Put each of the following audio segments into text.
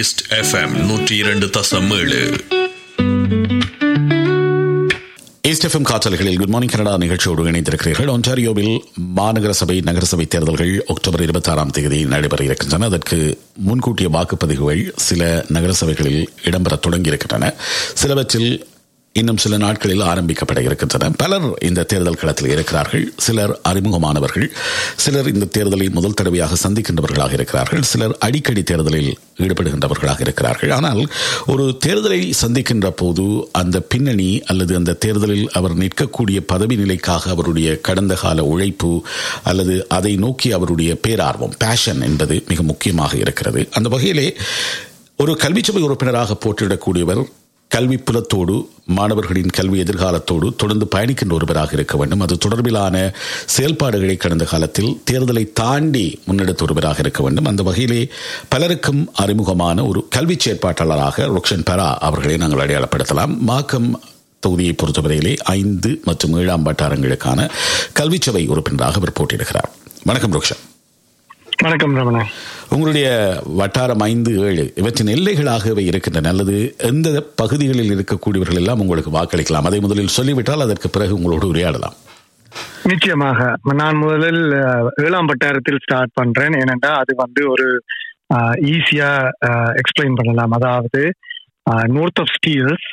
east FM நூற்றி இரண்டு தசம் ஏழு ஈஸ்ட் எஃப்எம் காற்றல்களில் குட் மார்னிங் கனடா நிகழ்ச்சியோடு இணைந்திருக்கிறீர்கள் ஒன்டாரியோவில் மாநகர சபை நகரசபை தேர்தல்கள் அக்டோபர் இருபத்தி ஆறாம் தேதி நடைபெற இருக்கின்றன அதற்கு முன்கூட்டிய வாக்குப்பதிவுகள் சில நகர சபைகளில் இடம்பெற தொடங்கியிருக்கின்றன சிலவற்றில் இன்னும் சில நாட்களில் ஆரம்பிக்கப்பட இருக்கின்றன பலர் இந்த தேர்தல் களத்தில் இருக்கிறார்கள் சிலர் அறிமுகமானவர்கள் சிலர் இந்த தேர்தலை முதல் தடவையாக சந்திக்கின்றவர்களாக இருக்கிறார்கள் சிலர் அடிக்கடி தேர்தலில் ஈடுபடுகின்றவர்களாக இருக்கிறார்கள் ஆனால் ஒரு தேர்தலை சந்திக்கின்ற போது அந்த பின்னணி அல்லது அந்த தேர்தலில் அவர் நிற்கக்கூடிய பதவி நிலைக்காக அவருடைய கடந்த கால உழைப்பு அல்லது அதை நோக்கி அவருடைய பேரார்வம் பேஷன் என்பது மிக முக்கியமாக இருக்கிறது அந்த வகையிலே ஒரு கல்விச்சபை உறுப்பினராக போட்டியிடக்கூடியவர் கல்வி புலத்தோடு மாணவர்களின் கல்வி எதிர்காலத்தோடு தொடர்ந்து பயணிக்கின்ற ஒருவராக இருக்க வேண்டும் அது தொடர்பிலான செயல்பாடுகளை கடந்த காலத்தில் தேர்தலை தாண்டி முன்னெடுத்த ஒருவராக இருக்க வேண்டும் அந்த வகையிலே பலருக்கும் அறிமுகமான ஒரு கல்வி செயற்பாட்டாளராக ருக்ஷன் பெரா அவர்களை நாங்கள் அடையாளப்படுத்தலாம் மாக்கம் தொகுதியை பொறுத்தவரையிலே ஐந்து மற்றும் ஏழாம் வட்டாரங்களுக்கான கல்விச்சபை உறுப்பினராக அவர் போட்டியிடுகிறார் வணக்கம் ருக்ஷன் வணக்கம் ரமணா உங்களுடைய வட்டாரம் ஐந்து ஏழு இவற்றின் எல்லைகளாகவே இருக்கின்றன அல்லது எந்த பகுதிகளில் இருக்கக்கூடியவர்கள் எல்லாம் உங்களுக்கு வாக்களிக்கலாம் அதை முதலில் சொல்லிவிட்டால் அதற்கு பிறகு உங்களோடு உரையாடலாம் நிச்சயமாக நான் முதலில் அஹ், ஏழாம் வட்டாரத்தில் ஸ்டார்ட் பண்றேன் ஏனென்றா அது வந்து ஒரு ஈஸியா எக்ஸ்பிளைன் பண்ணலாம் அதாவது north of Steeles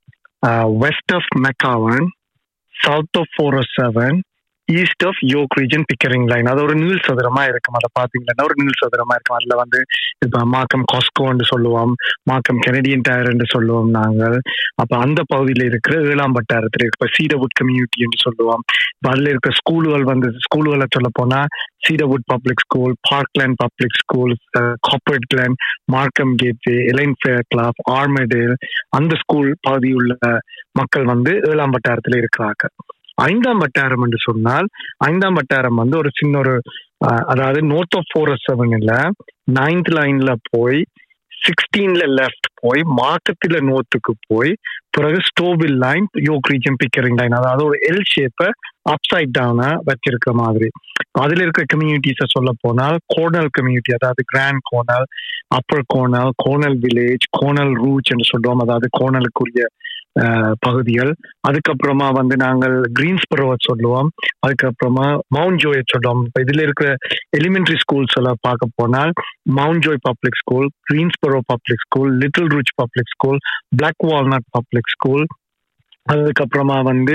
west of McCowan south of four seven east of York Region Pickering line அது ஒரு நீள் சதுரமா இருக்கும் அதை பாத்தீங்கன்னா ஒரு நீள் சதுரமா இருக்கும் அதுல வந்து இப்ப மாக்கம் காஸ்கோன்னு சொல்லுவோம் மாக்கம் கெனடியன் டயர் என்று சொல்லுவோம் நாங்கள் அப்ப அந்த பகுதியில இருக்கிற ஏழாம் வட்டாரத்தில் இப்ப சீடவுட் கம்யூனிட்டி என்று சொல்லுவோம் இப்ப அதுல இருக்க ஸ்கூல்கள் வந்து ஸ்கூல்களை சொல்ல போனா Cedarwood public school Parkland public school Coppard Glen Markham Gateway Ellen Fairclough Armadale அந்த ஸ்கூல் பகுதி உள்ள மக்கள் வந்து ஏழாம் வட்டாரத்தில் இருக்கிறாங்க ஐந்தாம் வட்டாரம் என்று சொன்னால் ஐந்தாம் வட்டாரம் வந்து ஒரு சின்ன ஒரு அஹ், அதாவது நோர்த் ஆஃப் ஃபோர் செவன்ல நைன்த் லைன்ல போய் சிக்ஸ்டீன்ல லெஃப்ட் போய் மார்க்கத்துல நோர்த்துக்கு போய் பிறகு Stouffville line York Region Pickering line அதாவது ஒரு எல் ஷேப்பை அப்சைட் டவுனா வச்சிருக்க மாதிரி அதுல இருக்க கம்யூனிட்டிஸை சொல்ல போனால் கோனல் கம்யூனிட்டி அதாவது Grand Cornell Upper Cornell Cornell Village Cornell Rouge என்று சொல்லுவோம் அதாவது கோனலுக்குரிய அஹ், பகுதிகள் அதுக்கப்புறமா வந்து நாங்கள் கிரீன்ஸ்பரோவை சொல்லுவோம் அதுக்கப்புறமா மவுண்ட் ஜோயை சொல்லுவோம் இப்ப இதுல இருக்கிற எலிமெண்டரி ஸ்கூல்ஸ் எல்லாம் பார்க்க போனால் Mount Joy public school Greensborough public school Little Rouge public school Black Walnut public school அதுக்கப்புறமா வந்து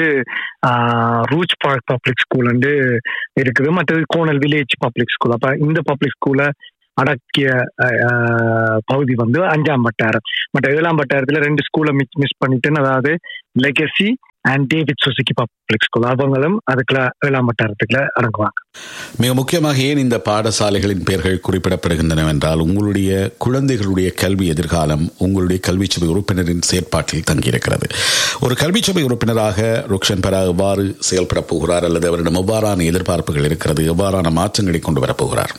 ரூச் பார்க் பப்ளிக் ஸ்கூல் வந்து இருக்குது மற்றது கோனல் வில்லேஜ் பப்ளிக் ஸ்கூல் அப்ப இந்த பப்ளிக் ஸ்கூலை அடக்கிய அஹ், அஹ், பகுதி வந்து அஞ்சாம் வட்டாரம் மற்ற ஏழாம் வட்டாரத்துல ரெண்டு ஸ்கூலை மிஸ் மிஸ் பண்ணிட்டேன்னு அதாவது Legacy and David Suzuki public school அவங்களும் அதுக்குள்ள ஏழாம் வட்டாரத்துக்குள்ள அடங்குவாங்க மிக முக்கியமாக ஏன் இந்த பாடசாலைகளின் பெயர்கள் குறிப்பிடப்படுகின்றன என்றால் உங்களுடைய குழந்தைகளுடைய கல்வி எதிர்காலம் உங்களுடைய கல்விச்சபை உறுப்பினரின் செயற்பாட்டில் தங்கியிருக்கிறது ஒரு கல்விச்சபை உறுப்பினராக ருக்ஷன் பெரா எவ்வாறு செயல்பட போகிறார் அல்லது அவரிடம் எவ்வாறான எதிர்பார்ப்புகள் இருக்கிறது எவ்வாறான மாற்றங்களை கொண்டு வரப் போகிறார்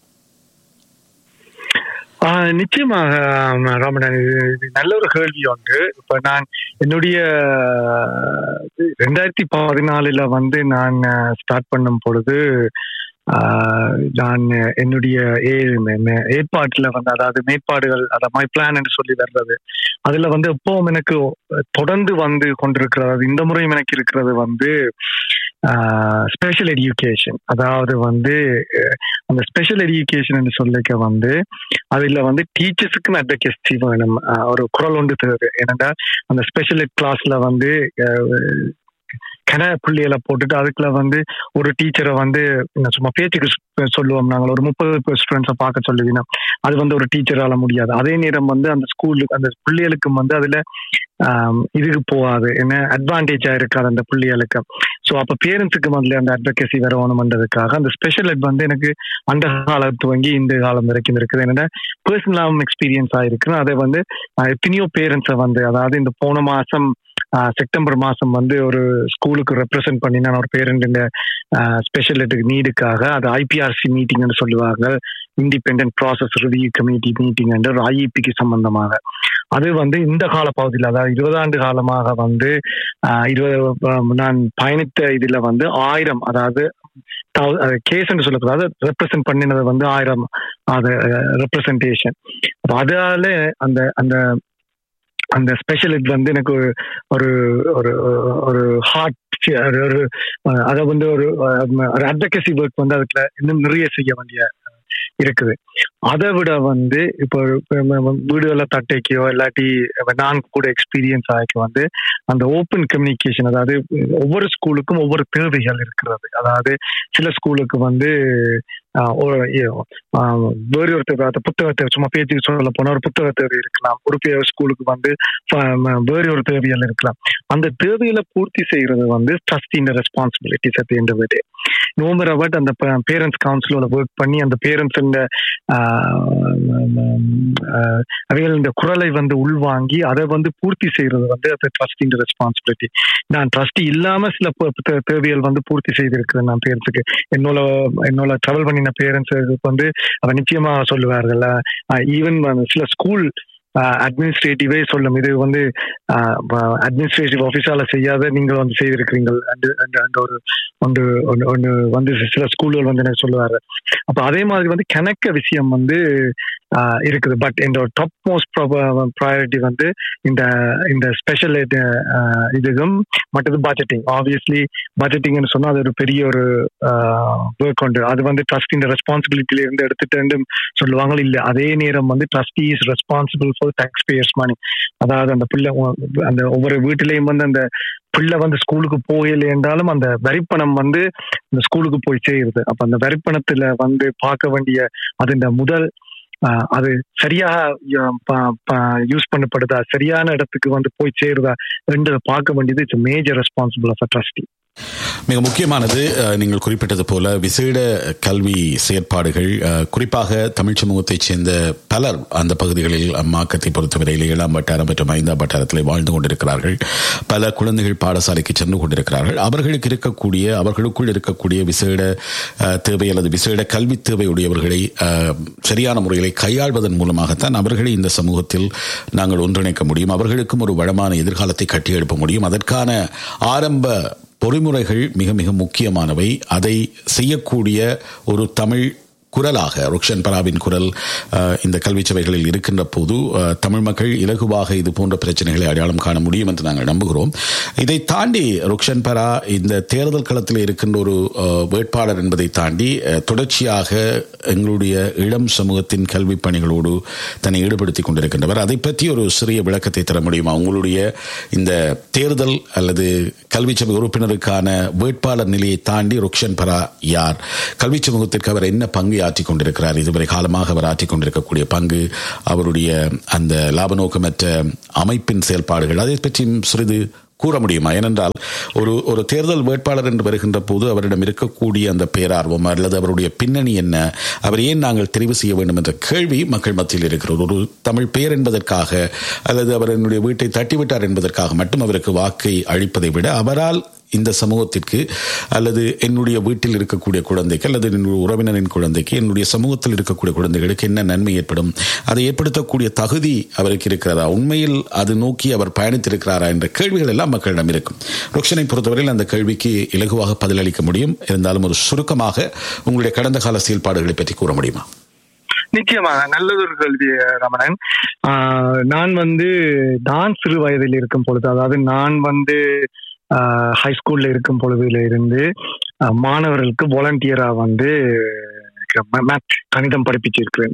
ஆஹ் நிச்சயமாக ஆம், ராமண்ணன் இது இது நல்ல ஒரு கேள்வி ஒன்று இப்ப நான் என்னுடைய ரெண்டாயிரத்தி பதினாலுல வந்து நான் ஸ்டார்ட் பண்ணும் பொழுது ஆஹ், நான் என்னுடைய ஏ- மே- ஏற்பாட்டுல வந்து அதாவது மேற்பாடுகள் அதை மை பிளான் என்று சொல்லி வர்றது அதுல வந்து எப்பவும் எனக்கு தொடர்ந்து வந்து கொண்டிருக்கிறது இந்த முறையும் எனக்கு இருக்கிறது வந்து ஸ்பெஷல் எஜுகேஷன் அதாவது வந்து அஹ், அந்த ஸ்பெஷல் எஜுகேஷன் என்று சொல்லிக்க வந்து அதுல வந்து டீச்சர்ஸுக்கும் அட்வொகேசி வேணும் அஹ், ஒரு குரல் ஒன்று தேவை ஏனென்றால் அந்த ஸ்பெஷல் கிளாஸ்ல வந்து அஹ், கன புள்ளிகளை போட்டுட்டு அதுக்குள்ள வந்து ஒரு டீச்சரை வந்து என்ன சும்மா பேச்சுக்கு சொ- சொல்லுவோம் நாங்கள் ஒரு முப்பது ஸ்டூடெண்ட்ஸை பார்க்க சொல்லுவீங்க அது வந்து ஒரு டீச்சரால முடியாது அதே நேரம் வந்து அந்த ஸ்கூலுக்கு அந்த பிள்ளைகளுக்கும் வந்து அதுல ஆம், இதுக்கு போகாது என்ன அட்வான்டேஜா இருக்காது அந்த பிள்ளைகளுக்கு ஸோ அப்ப பேரண்ட்ஸுக்கு வந்து அந்த அட்வொகேசி வரணும்ன்றதுக்காக அந்த ஸ்பெஷல் எட் வந்து எனக்கு அந்த காலம் துவங்கி இந்த காலம் வரைக்கும் இருக்குது என்னன்னா பர்சனலாகவும் எக்ஸ்பீரியன்ஸ் ஆயிருக்கு அதை வந்து ஆஹ், எத்தனையோ பேரண்ட்ஸை வந்து அதாவது இந்த போன மாசம் ஆஹ், செப்டம்பர் மாசம் வந்து ஒரு ஸ்கூலுக்கு ரெப்ரசென்ட் பண்ணி நான் ஒரு பேரண்ட் இந்த ஸ்பெஷல் நீடுக்காக அது ஐபிஆர்சி மீட்டிங்னு சொல்லுவாங்க independent process review committee meeting என்ற ஒரு ஐஇபிக்கு சம்பந்தமாக அது வந்து இந்த கால பகுதியில் அதாவது இருபதாண்டு காலமாக வந்து ஆஹ், இருபது ஆஹ், நான் பயணித்த இதுல வந்து ஆயிரம் அதாவது கேஸ் என்று சொல்லக்கூடாது ரெப்ரசென்ட் பண்ணினது வந்து ஆயிரம் அது ரெப்ரசன்டேஷன் அதால அந்த அந்த அந்த ஸ்பெஷல் இது வந்து எனக்கு ஒரு ஒரு ஒரு ஒரு ஹார்ட் ஒரு அதை வந்து ஒரு ஒரு அட்வகசி ஒர்க் வந்து அதுல இன்னும் நிறைய செய்ய வேண்டிய இருக்குது அதை விட வந்து இப்போ வீடுகள தட்டைக்கோ இல்லாட்டி நான் கூட எக்ஸ்பீரியன்ஸ் ஆகிக்க வந்து அந்த ஓப்பன் கம்யூனிகேஷன் அதாவது ஒவ்வொரு ஸ்கூலுக்கும் ஒவ்வொரு தேவைகள் இருக்கிறது அதாவது சில ஸ்கூலுக்கு வந்து வேறு ஒரு தேவை புத்தகத்தை சும்மா பேச்சு சொல்ல போனா ஒரு புத்தக தேவை இருக்கலாம் ஒரு ஸ்கூலுக்கு வந்து வேறு ஒரு தேவைகள் இருக்கலாம் அந்த தேவைகளை பூர்த்தி செய்யறது வந்து ட்ரஸ்டின் responsibilities at end day no matter what அந்த பேரண்ட்ஸ் கவுன்சிலோட ஒர்க் பண்ணி அந்த பேரண்ட்ஸ் அவைகள் இந்த குரலை வந்து உள்வாங்கி அதை வந்து பூர்த்தி செய்யறது வந்து அது ட்ரஸ்டின் ரெஸ்பான்சிபிலிட்டி நான் ட்ரஸ்டி இல்லாம சில தேவைகள் வந்து பூர்த்தி செய்திருக்கிறேன் நான் பேரண்ட்ஸுக்கு என்னோட என்னோட ட்ராவல் பண்ணின பேரண்ட்ஸுக்கு வந்து அவ நிச்சயமா சொல்லுவார்கள் ஈவன் சில ஸ்கூல் அட்மினிஸ்ட்ரேட்டிவே சொல்லும் இது வந்து அட்மினிஸ்ட்ரேட்டிவ் ஆஃபீஸால செய்யாத நீங்கள் வந்து செய்திருக்கிறீங்கள் அந்த ஒரு ஒன்று ஒன்று வந்து சில ஸ்கூல்கள் வந்து எனக்கு சொல்லுவாரு அப்ப அதே மாதிரி வந்து கணக்க விஷயம் வந்து இருக்குது பட் என்னோட டாப் மோஸ்ட் ப்ரையாரிட்டி வந்து இந்த இந்த ஸ்பெஷல் இதுக்கும் மற்றது பட்ஜெட்டிங் ஆப்வியஸ்லி பட்ஜெட்டிங்னு சொன்னா அது ஒரு பெரிய ஒரு ஒர்க் உண்டு அது வந்து ட்ரஸ்ட் இந்த ரெஸ்பான்சிபிலிட்டியில இருந்து எடுத்துட்டு சொல்லுவாங்க இல்ல அதே நேரம் வந்து trustee is responsible for taxpayers money அதாவது அந்த பிள்ளை அந்த ஒவ்வொரு வீட்டிலையும் வந்து அந்த பிள்ளை வந்து ஸ்கூலுக்கு போகல என்றாலும் அந்த வரிப்பணம் வந்து இந்த ஸ்கூலுக்கு போய் சேருது அப்ப அந்த வரிப்பணத்துல வந்து பார்க்க வேண்டிய அது இந்த முதல் அது சரியாக யூஸ் பண்ணப்படுதா சரியான இடத்துக்கு வந்து போய் சேருதா என்றதை பார்க்க வேண்டியது it's major responsible of a trustee மிக முக்கியமானது நீங்கள் குறிப்பிட்டது போல விசேட கல்வி செயற்பாடுகள் குறிப்பாக தமிழ் சமூகத்தைச் சேர்ந்த பலர் அந்த பகுதிகளில் மாக்கத்தை பொறுத்தவரையில் ஏழாம் வட்டாரம் மற்றும் ஐந்தாம் வட்டாரத்தில் வாழ்ந்து கொண்டிருக்கிறார்கள் பல குழந்தைகள் பாடசாலைக்கு சென்று கொண்டிருக்கிறார்கள் அவர்களுக்கு இருக்கக்கூடிய அவர்களுக்குள் இருக்கக்கூடிய விசேட தேவை அல்லது விசேட கல்வி தேவை உடையவர்களை சரியான முறைகளை கையாள்வதன் மூலமாகத்தான் அவர்களை இந்த சமூகத்தில் நாங்கள் ஒன்றிணைக்க முடியும் அவர்களுக்கும் ஒரு வளமான எதிர்காலத்தை கட்டியெழுப்ப முடியும் அதற்கான ஆரம்ப பொறிமுறைகள் மிக மிக முக்கியமானவை அதை செய்யக்கூடிய ஒரு தமிழ் குரலாக ருக்ஷன் பராவின் குரல் இந்த கல்வி சபைகளில் இருக்கின்ற போது தமிழ் மக்கள் இலகுவாக இது போன்ற பிரச்சனைகளை அடையாளம் காண முடியும் என்று நாங்கள் நம்புகிறோம் இதை தாண்டி ருக்ஷன் பரா இந்த தேர்தல் களத்தில் இருக்கின்ற ஒரு வேட்பாளர் என்பதை தாண்டி தொடர்ச்சியாக எங்களுடைய இளம் சமூகத்தின் கல்வி பணிகளோடு தன்னை ஈடுபடுத்திக் கொண்டிருக்கின்றவர் அதை பற்றி ஒரு சிறிய விளக்கத்தை தர முடியுமா உங்களுடைய இந்த தேர்தல் அல்லது கல்வி சபை உறுப்பினருக்கான வேட்பாளர் நிலையை தாண்டி ருக்ஷன் பரா யார் கல்வி சமூகத்திற்கு அவர் என்ன பங்கு ஆற்றிக் கொண்டிருக்கிறார் இதுவரை காலமாக அவர் ஆற்றிக் கொண்டிருக்கக்கூடிய பங்கு அவருடைய அந்த லாப நோக்கமற்ற அமைப்பின் செயல்பாடுகள் அதை பற்றியும் சிறிது கூற முடியுமா ஏனென்றால் ஒரு ஒரு தேர்தல் வேட்பாளர் என்று வருகின்ற போது அவரிடம் இருக்கக்கூடிய அந்த பேரார்வம் அல்லது அவருடைய பின்னணி என்ன அவர் ஏன் நாங்கள் தெரிவு செய்ய வேண்டும் என்ற கேள்வி மக்கள் மத்தியில் இருக்கிறது ஒரு தமிழ் பெயர் என்பதற்காக அல்லது அவர் என்னுடைய வீட்டை தட்டிவிட்டார் என்பதற்காக மட்டும் அவருக்கு வாக்கை அளிப்பதை விட அவரால் இந்த சமூகத்திற்கு அல்லது என்னுடைய வீட்டில் இருக்கக்கூடிய குழந்தைக்கு அல்லது என்னுடைய உறவினரின் குழந்தைக்கு என்னுடைய சமூகத்தில் இருக்கக்கூடிய குழந்தைகளுக்கு என்ன நன்மை ஏற்படும் அதை ஏற்படுத்தக்கூடிய தகுதி அவருக்கு இருக்கிறதா உண்மையில் அது நோக்கி அவர் பயணித்திருக்கிறாரா என்ற கேள்விகள் எல்லாம் மக்களிடம் இருக்கும் ருக்ஷனை பொறுத்தவரையில் அந்த கேள்விக்கு இலகுவாக பதிலளிக்க முடியும் இருந்தாலும் ஒரு சுருக்கமாக உங்களுடைய கடந்த கால செயல்பாடுகளை பற்றி கூற முடியுமா நிச்சயமாக நல்லது ஒரு கேள்வி ரமணன் நான் வந்து நான் சிறு வயதில் இருக்கும் பொழுது அதாவது நான் வந்து ஹை ஸ்கூல்ல இருக்கும் பொழுதுல இருந்து மாணவர்களுக்கு வாலண்டியரா வந்து மேத் கணிதம் படிப்பிச்சிருக்கிறேன்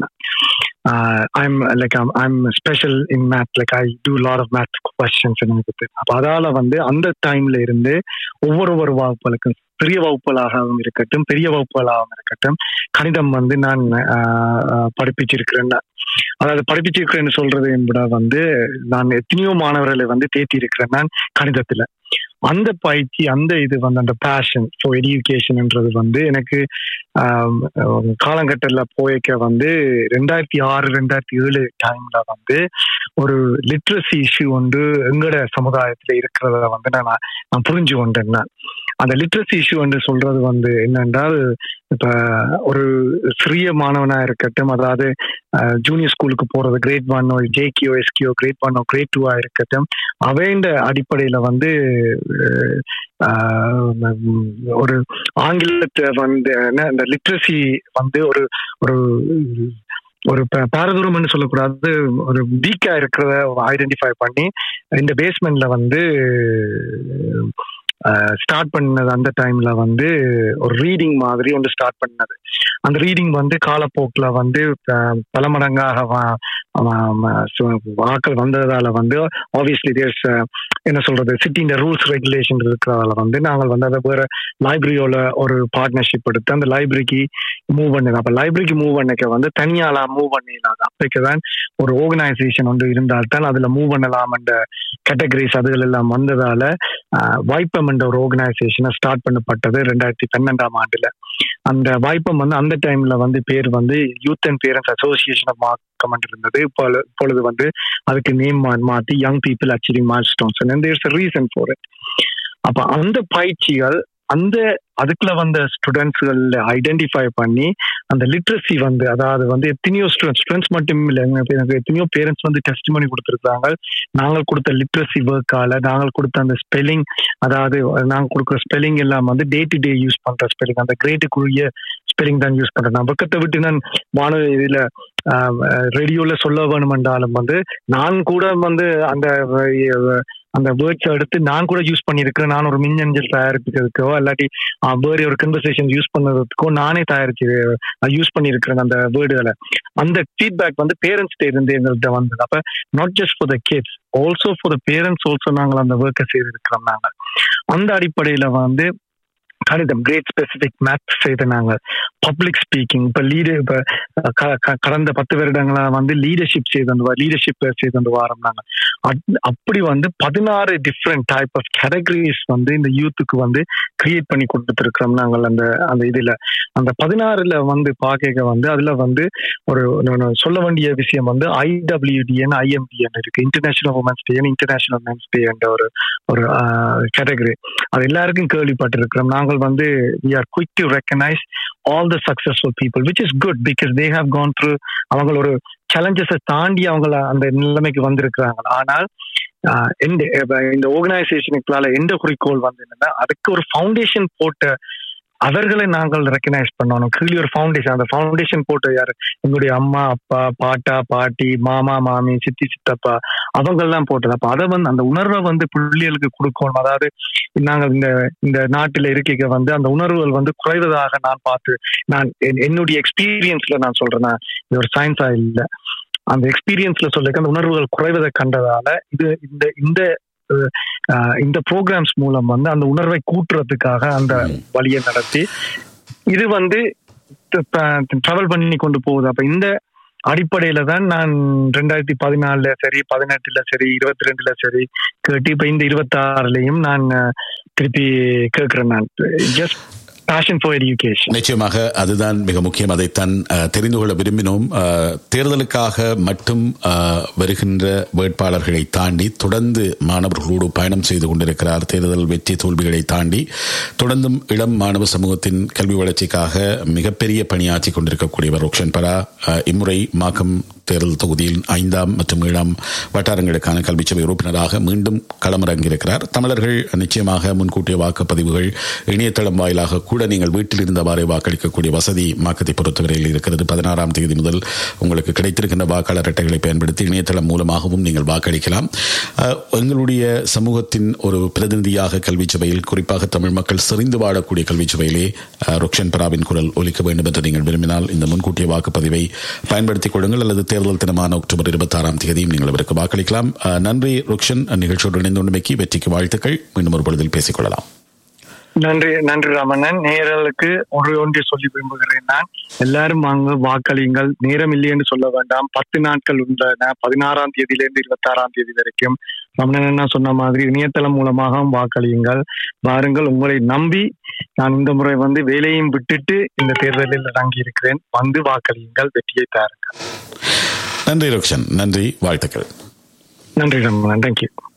I'm like I'm special in math like I do lot of math questions எனக்கு அப்போ அதால வந்து அந்த டைம்ல இருந்து ஒவ்வொரு ஒரு வகுப்புகளுக்கும் பெரிய வகுப்புகளாகவும் இருக்கட்டும் பெரிய வகுப்புகளாகவும் இருக்கட்டும் கணிதம் வந்து நான் படிப்பிச்சிருக்கிறேன் அதாவது படிப்பிச்சிருக்கிறேன்னு சொல்றது என்பட வந்து நான் எத்தனையோ மாணவர்களை வந்து தேத்தி இருக்கிறேன் நான் கணிதத்துல அந்த பயிற்சி அந்த இது வந்து அந்த பேஷன் ஸோ எடியூகேஷன்ன்றது வந்து எனக்கு காலங்கட்டத்தில் போய்க்க வந்து ரெண்டாயிரத்தி ஆறு ரெண்டாயிரத்தி ஏழு டைம்ல வந்து ஒரு லிட்ரஸி இஷ்யூ வந்து எங்களோட சமுதாயத்துல இருக்கிறத வந்து நான் நான் புரிஞ்சு கொண்டேன் அந்த லிட்ரஸி இஷ்யூ என்று சொல்றது வந்து என்னென்றால் இப்ப ஒரு சிறிய மாணவனா இருக்கட்டும் அதாவது ஜூனியர் ஸ்கூலுக்கு போறது கிரேட் ஒன்னோ ஜேகியோ எஸ்கியோ கிரேட் ஒன்னோ கிரேட் டூவா இருக்கட்டும் அவைண்ட அடிப்படையில வந்து ஒரு ஆங்கிலத்தை வந்து இந்த லிட்ரஸி வந்து ஒரு ஒரு ஒரு பாரதூரம்னு சொல்லக்கூடாது ஒரு வீக்கா இருக்கிறத ஐடென்டிஃபை பண்ணி இந்த பேஸ்மெண்ட்ல வந்து ஸ்டார்ட் பண்ணது அந்த டைம்ல வந்து ஒரு ரீடிங் மாதிரி ஒன்று ஸ்டார்ட் பண்ணது அந்த ரீடிங் வந்து காலப்போக்கில் வந்து பல மடங்காக வாக்கள் வந்ததால வந்து ஆப்வியஸ்லி தேர்ஸ் என்ன சொல்றது சிட்டியின் ரூல்ஸ் ரெகுலேஷன் இருக்கிறதால வந்து நாங்கள் வந்து அதை வேற லைப்ரரியோட ஒரு பார்ட்னர்ஷிப் எடுத்து அந்த லைப்ரரிக்கு மூவ் பண்ணுங்க அப்போ லைப்ரரிக்கு மூவ் பண்ணிக்க வந்து தனியாலா மூவ் பண்ணிடலாம் அப்பைக்கு தான் ஒரு ஆர்கனைசேஷன் ஒன்று இருந்தால்தான் அதில் மூவ் பண்ணலாம் என்ற கேட்டகரிஸ் அதுகள் எல்லாம் வந்ததால வைப்பம் என்ற ஒரு ஆர்கனைசேஷனை ஸ்டார்ட் பண்ணப்பட்டது ரெண்டாயிரத்தி பன்னெண்டாம் ஆண்டுல அந்த வைப்பம் வந்து அந்த டைம்ல வந்து பேர் வந்து youth and parents association of Markham இருந்தது இப்பொழுது வந்து அதுக்கு நேம் மாத்தி young people achieving milestones there's reason for it அப்ப அந்த பயிற்சிகள் அந்த அதுக்குள்ள வந்த ஸ்டூடெண்ட்ஸ்கள் ஐடென்டிஃபை பண்ணி அந்த லிட்ரஸி வந்து அதாவது வந்து எத்தனையோ ஸ்டூடெண்ட்ஸ் ஸ்டூடெண்ட்ஸ் மட்டும் இல்லை எனக்கு எத்தனையோ பேரண்ட்ஸ் வந்து டெஸ்ட் பண்ணி கொடுத்துருக்காங்க நாங்கள் கொடுத்த லிட்ரஸி ஒர்க்கால நாங்கள் கொடுத்த அந்த ஸ்பெல்லிங் அதாவது நாங்கள் கொடுக்குற ஸ்பெல்லிங் எல்லாம் வந்து டே டு டே யூஸ் பண்ற ஸ்பெல்லிங் அந்த கிரேட்டுக்குரிய ஸ்பெல்லிங் தான் யூஸ் பண்றேன் நான் பக்கத்தை விட்டு நான் மாணவ இதுல ரேடியோல சொல்ல வேணுமென்றாலும் வந்து நான் கூட வந்து அந்த அந்த வேர்ட்ஸ் எடுத்து நான் கூட யூஸ் பண்ணியிருக்கிறேன் நான் ஒரு மின்னஞ்சல் தயாரிக்கிறதுக்கோ இல்லாட்டி வேறு ஒரு கன்வர்சேஷன் யூஸ் பண்ணுறதுக்கோ நானே தயாரிச்சு யூஸ் பண்ணியிருக்கிறேன் அந்த வேர்டுகளை அந்த ஃபீட்பேக் வந்து பேரண்ட்ஸ்ட இருந்து எங்கள்கிட்ட வந்தது அப்போ not just for the kids also for the parents also நாங்கள் அந்த ஒர்க்கை செய்திருக்கிறோம் நாங்கள் அந்த அடிப்படையில் வந்து கணிதம் கிரேட் ஸ்பெசிபிக் மேத்ஸ் செய்த நாங்கள் பப்ளிக் ஸ்பீக்கிங் இப்போ லீடர் இப்போ கடந்த பத்து வருடங்களா வந்து லீடர்ஷிப் செய்து அந்த லீடர்ஷிப் செய்து அந்த வாரம் நாங்கள் அப்படி வந்து பதினாறு டிஃப்ரெண்ட் டைப் ஆஃப் கேட்டகரிஸ் வந்து இந்த யூத்துக்கு வந்து கிரியேட் பண்ணி கொடுத்துருக்கிறோம் நாங்கள் அந்த அந்த இதில் அந்த பதினாறுல வந்து பார்க்க வந்து அதில் வந்து ஒரு சொல்ல வேண்டிய விஷயம் வந்து ஐடபிள்யூடிஎன் ஐஎம்பிஎன் இருக்கு international women's day international men's day என்ற ஒரு ஒரு கேட்டகரி அது எல்லாருக்கும் கேள்விப்பட்டிருக்கிறோம் நாங்கள் வந்து we are quick to recognise all the successful people which is good because they have gone through அவங்க ஒரு சேலஞ்சஸை தாண்டி அவங்கள அந்த நிலைமைக்கு வந்திருக்கிறாங்க ஆனால் எந்த இந்த ஆர்கனைசேஷனுக்குள்ளால எந்த குறிக்கோள் வந்து என்னன்னா அதுக்கு ஒரு ஃபவுண்டேஷன் போட்ட அவர்களை நாங்கள் ரெக்கனைஸ் பண்ணணும் கீழே ஒரு ஃபவுண்டேஷன் அந்த ஃபவுண்டேஷன் போட்டு யாரு எங்களுடைய அம்மா அப்பா பாட்டா பாட்டி மாமா மாமி சித்தி சித்தப்பா அவங்கெல்லாம் போட்டது அப்ப அதை வந்து அந்த உணர்வை வந்து பிள்ளைகளுக்கு கொடுக்கணும் அதாவது நாங்கள் இந்த இந்த நாட்டில் இருக்கைக்கு வந்து அந்த உணர்வுகள் வந்து குறைவதாக நான் பார்த்து நான் என்னுடைய எக்ஸ்பீரியன்ஸ்ல நான் சொல்றேன் இது ஒரு சயின்ஸா இல்லை அந்த எக்ஸ்பீரியன்ஸ்ல சொல்லிருக்க அந்த உணர்வுகள் குறைவதை கண்டதால இது இந்த இந்த இந்த ப்ரோக்ராம்ஸ் மூலம் வந்து அந்த உணர்வை கூட்டுறதுக்காக அந்த வழியை நடத்தி இது வந்து டிராவல் பண்ணி கொண்டு போகுது அப்ப இந்த அடிப்படையில தான் நான் ரெண்டாயிரத்தி பதினாலுல சரி பதினெட்டுல சரி இருபத்தி ரெண்டுல சரி கேட்டு இப்ப இந்த இருபத்தி ஆறுலயும் நான் திருப்பி கேட்கிறேன் நான் ஜஸ்ட் பேஷன் ஃபார் எஜுகேஷன் நிச்சயமாக அதுதான் மிக முக்கியம் அதைத்தான் தெரிந்து கொள்ள விரும்பினோம் தேர்தலுக்காக மட்டும் வருகின்ற வேட்பாளர்களை தாண்டி தொடர்ந்து மாணவர்களோடு பயணம் செய்து கொண்டிருக்கிறார் தேர்தல் வெற்றி தோல்விகளை தாண்டி தொடர்ந்தும் இளம் மாணவ சமூகத்தின் கல்வி வளர்ச்சிக்காக மிகப்பெரிய பணியாற்றி கொண்டிருக்கக்கூடியவர் ரோக்ஷன் பரா இம்முறை மாக்கம் தேர்தல் தொகுதியில் ஐந்தாம் மற்றும் ஏழாம் வட்டாரங்களுக்கான கல்விச்சபை உறுப்பினராக மீண்டும் களமிறங்கியிருக்கிறார் தமிழர்கள் நிச்சயமாக முன்கூட்டிய வாக்குப்பதிவுகள் இணையதளம் வாயிலாக கூட நீங்கள் வீட்டில் இருந்தவாறே வாக்களிக்கக்கூடிய வசதி மாக்கத்தை பொறுத்தவரையில் இருக்கிறது பதினாறாம் தேதி முதல் உங்களுக்கு கிடைத்திருக்கின்ற வாக்காளர் அட்டைகளை பயன்படுத்தி இணையதளம் மூலமாகவும் நீங்கள் வாக்களிக்கலாம் எங்களுடைய சமூகத்தின் ஒரு பிரதிநிதியாக கல்வி சபையில் குறிப்பாக தமிழ் மக்கள் செறிந்து வாழக்கூடிய கல்வி சபையிலே ருக்ஷன் பராவின் குரல் ஒலிக்க வேண்டும் என்று நீங்கள் விரும்பினால் இந்த முன்கூட்டிய வாக்குப்பதிவை பயன்படுத்திக் கொள்ளுங்கள் அல்லது தேர்தல் தினமான அக்டோபர் இருபத்தி ஆறாம் தேதியும் நீங்கள் அவருக்கு வாக்களிக்கலாம் நன்றி ருக்ஷன் நிகழ்ச்சியோடு இணைந்துள்ளமைக்கு வெற்றிக்கு வாழ்த்துக்கள் மீண்டும் ஒரு பொழுதில் பேசிக்கொள்ளலாம் நன்றி நன்றி ராமண்ணன் நேரலுக்கு ஒரு ஒன்றை சொல்லி விரும்புகிறேன் நான் எல்லாரும் வாங்க வாக்களியுங்கள் நேரம் இல்லை என்று சொல்ல வேண்டாம் பத்து நாட்கள் உள்ளன பதினாறாம் தேதியிலிருந்து இருபத்தி ஆறாம் தேதி வரைக்கும் ரமணன் என்ன சொன்ன மாதிரி இணையதளம் மூலமாக வாக்களியுங்கள் வாருங்கள் உங்களை நம்பி நான் இந்த முறை வந்து வேலையும் விட்டுட்டு இந்த தேர்தலில் இறங்கி இருக்கிறேன் வந்து வாக்களியுங்கள் வெற்றியை தாருங்கள் நன்றி ரோக்ஷன் நன்றி வாழ்த்துக்கள் நன்றி ரமணன் தேங்க்யூ